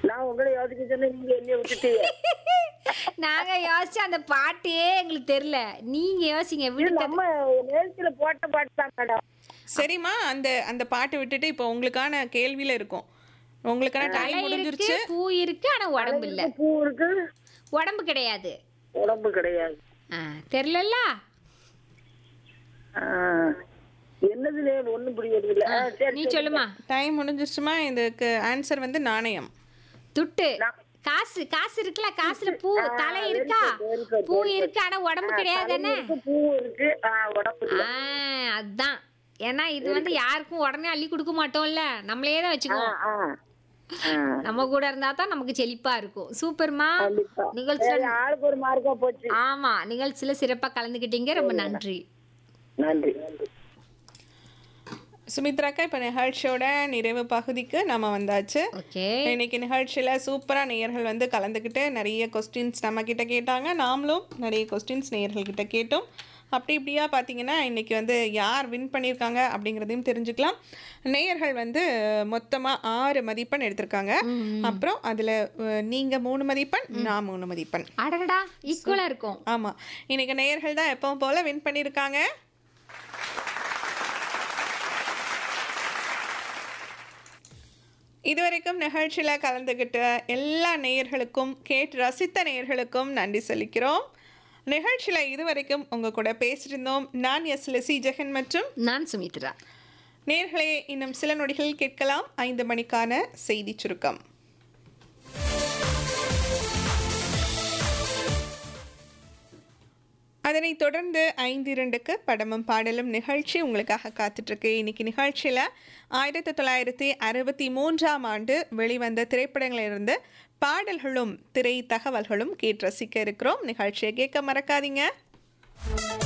நான் உங்களை யோசிக்க சொன்னேன் நீங்க என்னைய விட்டுட்டீங்க நாங்க யோசிச்ச அந்த பாட்டே எங்களுக்கு தெரியல நீங்க யோசிங்க இது விடுங்க நம்ம நேரத்துல போட்ட பாட்டு தான் மேடம் சரிம்மா அந்த அந்த பாட்டை விட்டுட்டு இப்போ உங்களுக்கான கேள்வியில இருக்கும் உங்களுக்கான டைம் தலை இருக்கு முடிஞ்சிருச்சு பூ இருக்கு ஆனா உடம்பு இல்ல பூ இருக்கு உடம்பு கிடையாது உடம்பு கிடையாது ஆ, தெரியலல்ல ஆ, என்னதுலே ஒண்ணும் புரியறது இல்ல ஆ, சரி நீ சொல்லுமா டைம் முடிஞ்சிருச்சுமா இதுக்கு ஆன்சர் வந்து நாணயம் துட்டு காசு காசு இருக்குல்ல காசுல பூ தலை இருக்கா very good, பூ இருக்கு ஆனா உடம்பு கிடையாது என்ன இருக்கு, பூ இருக்கு ஆ, உடம்பு இல்ல. ஆ, அதான் ஏன்னா இது வந்து யாருக்கும் உடனே அள்ளி கொடுக்க மாட்டோம்ல நம்மளே தான் வச்சுக்குவோம் ஆ, ஆ. நம்ம கூட இருந்தா தான் நமக்கு செழிப்பா இருக்கும் சூப்பர்மா கண்டிப்பா. நிகழ்ச்சியில சரி, ஆளுக்கு ஒரு மார்க்கா போச்சு ஆமா நிகழ்ச்சியில சிறப்பா கலந்துக்கிட்டீங்க ரொம்ப நன்றி நன்றி சுமித்ராக்கா இப்போ நிகழ்ச்சியோட நிறைவு பகுதிக்கு நம்ம வந்தாச்சு ஓகே இன்னைக்கு நிகழ்ச்சியில் சூப்பராக நேயர்கள் வந்து கலந்துக்கிட்டு நிறைய கொஸ்டின்ஸ் நம்ம கிட்ட கேட்டாங்க நாமளும் நிறைய கொஸ்டின்ஸ் நேயர்கள் கிட்ட கேட்டோம் அப்படி இப்படியா பார்த்தீங்கன்னா இன்னைக்கு வந்து யார் வின் பண்ணியிருக்காங்க அப்படிங்கிறதையும் தெரிஞ்சுக்கலாம் நேயர்கள் வந்து மொத்தமாக ஆறு மதிப்பெண் எடுத்திருக்காங்க அப்புறம் அதில் நீங்கள் மூணு மதிப்பெண் நான் மூணு மதிப்பெண் அடடா ஈக்குவலா இருக்கும் ஆமாம் இன்னைக்கு நேயர்கள் தான் எப்பவும் போல் வின் பண்ணியிருக்காங்க இதுவரைக்கும் நிகழ்ச்சியில் கலந்துக்கிட்ட எல்லா நேயர்களுக்கும் கேட்டு ரசித்த நேயர்களுக்கும் நன்றி சொல்லிக்கிறோம் நிகழ்ச்சியில் இதுவரைக்கும் உங்கள் கூட பேசியிருந்தோம் நான் எஸ் லெசி ஜெகன் மற்றும் நான் சுமித்ரா நேர்களே இன்னும் சில நொடிகள் கேட்கலாம் ஐந்து மணிக்கான செய்தி சுருக்கம் அதனைத் தொடர்ந்து ஐந்து இரண்டுக்கு படமும் பாடலும் நிகழ்ச்சி உங்களுக்காக காத்துட்ருக்கு இன்னைக்கு நிகழ்ச்சியில் ஆயிரத்தி தொள்ளாயிரத்தி அறுபத்தி மூன்றாம் ஆண்டு வெளிவந்த திரைப்படங்களிலிருந்து பாடல்களும் திரை தகவல்களும் கேட்டு ரசிக்க இருக்கிறோம் நிகழ்ச்சியை கேட்க மறக்காதீங்க